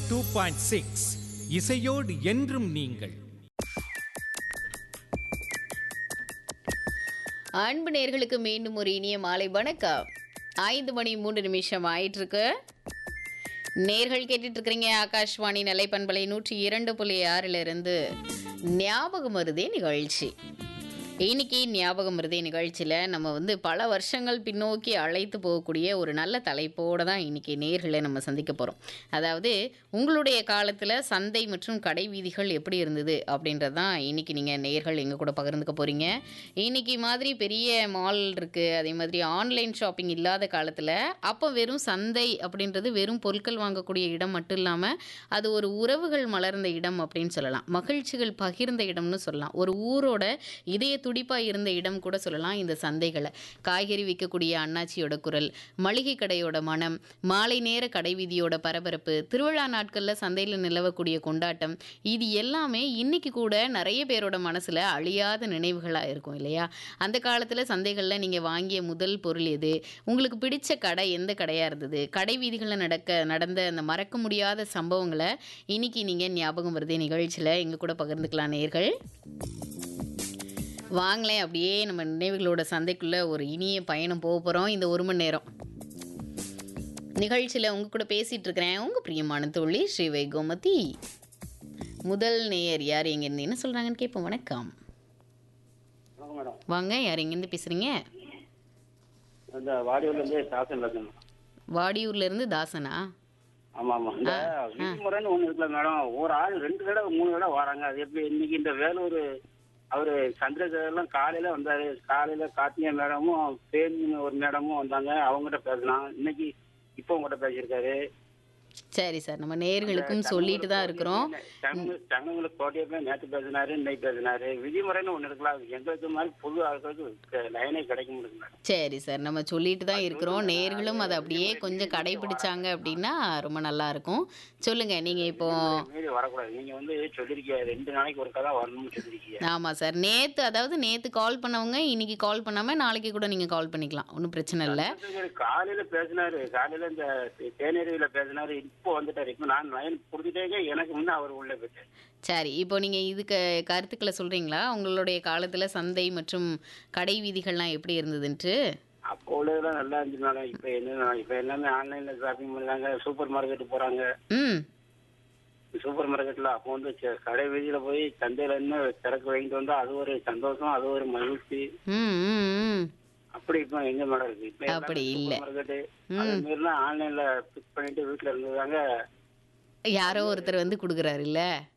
Two point six இசையோடு என்றும் நீங்கள் அன்பு நேர்களுக்கு மீண்டும் ஒரு இனிய மாலை வணக்கம் ஐந்து மணி மூன்று நிமிஷம் ஆயிட்டு இருக்கு நேர்கள் கேட்டுட்டு இருக்கிறீங்க ஆகாஷ்வாணி நிலைப்பண்பலை நூற்றி இரண்டு புள்ளி ஆறுல இருந்து ஞாபகம் வருதே நிகழ்ச்சி இன்னைக்கு ஞாபகம் வருதே நிகழ்ச்சியில் நம்ம வந்து பல வருஷங்கள் பின்னோக்கி அழைத்து போகக்கூடிய ஒரு நல்ல தலைப்போடு தான் இன்னைக்கு நேர்களை நம்ம சந்திக்க போகிறோம் அதாவது உங்களுடைய காலத்தில் சந்தை மற்றும் கடை வீதிகள் எப்படி இருந்தது அப்படின்றது தான் இன்னைக்கு நீங்கள் நேர்கள் எங்கள் கூட பகிர்ந்துக்க போகிறீங்க இன்னைக்கு மாதிரி பெரிய மால் இருக்குது அதே மாதிரி ஆன்லைன் ஷாப்பிங் இல்லாத காலத்தில் அப்போ வெறும் சந்தை அப்படின்றது வெறும் பொருட்கள் வாங்கக்கூடிய இடம் மட்டும் இல்லாமல் அது ஒரு உறவுகள் மலர்ந்த இடம் அப்படின்னு சொல்லலாம் மகிழ்ச்சிகள் பகிர்ந்த இடம்னு சொல்லலாம் ஒரு ஊரோட இதய துடிப்பாக இருந்த இடம் கூட சொல்லலாம் இந்த சந்தைகளை காய்கறி விற்கக்கூடிய அண்ணாச்சியோட குரல் மளிகை கடையோட மனம் மாலை நேர கடை வீதியோட பரபரப்பு திருவிழா நாட்களில் சந்தையில் நிலவக்கூடிய கொண்டாட்டம் இது எல்லாமே இன்னைக்கு கூட நிறைய பேரோட மனசில் அழியாத நினைவுகளாக இருக்கும் இல்லையா அந்த காலத்தில் சந்தைகளில் நீங்கள் வாங்கிய முதல் பொருள் எது உங்களுக்கு பிடிச்ச கடை எந்த கடையாக இருந்தது கடை வீதிகளில் நடக்க நடந்த அந்த மறக்க முடியாத சம்பவங்களை இன்னைக்கு நீங்கள் ஞாபகம் வருது நிகழ்ச்சியில் எங்கள் கூட பகிர்ந்துக்கலாம் நேர்கள் வாங்களேன் அப்படியே நம்ம நினைவுகளோட சந்தைக்குள்ளே ஒரு இனிய பயணம் போக போகிறோம் இந்த ஒரு மணி நேரம் நிகழ்ச்சியில் உங்க கூட பேசிகிட்டு இருக்கிறேன் உங்கள் பிரியமான தோழி ஸ்ரீவை கோமதி முதல் நேயர் யார் எங்கேருந்து என்ன சொல்கிறாங்கன்னு கேட்போம் வணக்கம் வணக்கம் மேடம் வாங்க யார் எங்கேருந்து பேசுகிறீங்க இந்த வாடியூர்ல இருந்து தாசன் பேசுறேன் வாடியூர்லேருந்து தாசனா ஆமா ஆமா இந்த விதிமுறைன்னு ஒண்ணு இருக்குல்ல மேடம் ஒரு ஆள் ரெண்டு தடவை மூணு தடவை வராங்க அது எப்படி இன்னைக்கு இந்த வேலூர் அவரு சந்திரசேகர்லாம் காலையில வந்தாரு காலையில கார்த்திகா மேடமும் பேருந்தின் ஒரு மேடமும் வந்தாங்க அவங்ககிட்ட பேசலாம் இன்னைக்கு இப்போ உங்ககிட்ட பேசியிருக்காரு சரி சார் நம்ம நேயர்களுக்கும் சொல்லிட்டு தான் இருக்கிறோம் தங்கங்களுக்கு கோட்டையை நேற்று பேசினாரு இன்னைக்கு பேசினாரு விதிமுறைன்னு ஒண்ணு இருக்கலாம் எங்களுக்கு மாதிரி புது ஆட்களுக்கு லைனே கிடைக்க முடியுது மேடம் சரி சார் நம்ம சொல்லிட்டு தான் இருக்கிறோம் நேர்களும் அதை அப்படியே கொஞ்சம் கடைபிடிச்சாங்க அப்படின்னா ரொம்ப நல்லா இருக்கும் சொல்லுங்க நீங்க இப்போ மீறி வரக்கூடாது நீங்க வந்து சொல்லிருக்கீங்க ரெண்டு நாளைக்கு ஒருக்கா தான் வரணும்னு சொல்லிருக்கீங்க ஆமா சார் நேத்து அதாவது நேத்து கால் பண்ணவங்க இன்னைக்கு கால் பண்ணாம நாளைக்கு கூட நீங்க கால் பண்ணிக்கலாம் ஒன்றும் பிரச்சனை இல்லை சந்திரசேகர் காலையில பேசினாரு காலையில இந்த தேனேரியில பேசினாரு இப்போ வந்துட்டாரு இப்போ நான் லைன் கொடுத்துட்டே எனக்கு முன்ன அவர் உள்ள போயிட்டாரு சரி இப்போ நீங்க இதுக்கு கருத்துக்களை சொல்றீங்களா உங்களுடைய காலத்துல சந்தை மற்றும் கடை வீதிகள்லாம் எப்படி இருந்ததுன்ட்டு அப்போ உள்ளதெல்லாம் நல்லா இருந்துச்சு மேடம் இப்போ என்ன இப்போ எல்லாமே ஆன்லைன்ல ஷாப்பிங் பண்றாங்க சூப்பர் மார்க்கெட் போறாங்க ம் சூப்பர் மார்க்கெட்ல அப்போ வந்து ச- கடை வீதியில போய் சந்தையில என்ன சரக்கு வாங்கிட்டு வந்தா அது ஒரு சந்தோஷம் அது ஒரு மகிழ்ச்சி ம் ம் ம் அப்படி இப்போ எங்க மேடம் இருக்கு இப்போ அப்படி இல்ல. மார்க்கெட் அது மாரிலாம் ஆன்லைன்ல பிக் பண்ணிட்டு வீட்டுல இருந்ததாங்க யாரோ ஒருத்தர் வந்து கொடுக்குறாரு இல்ல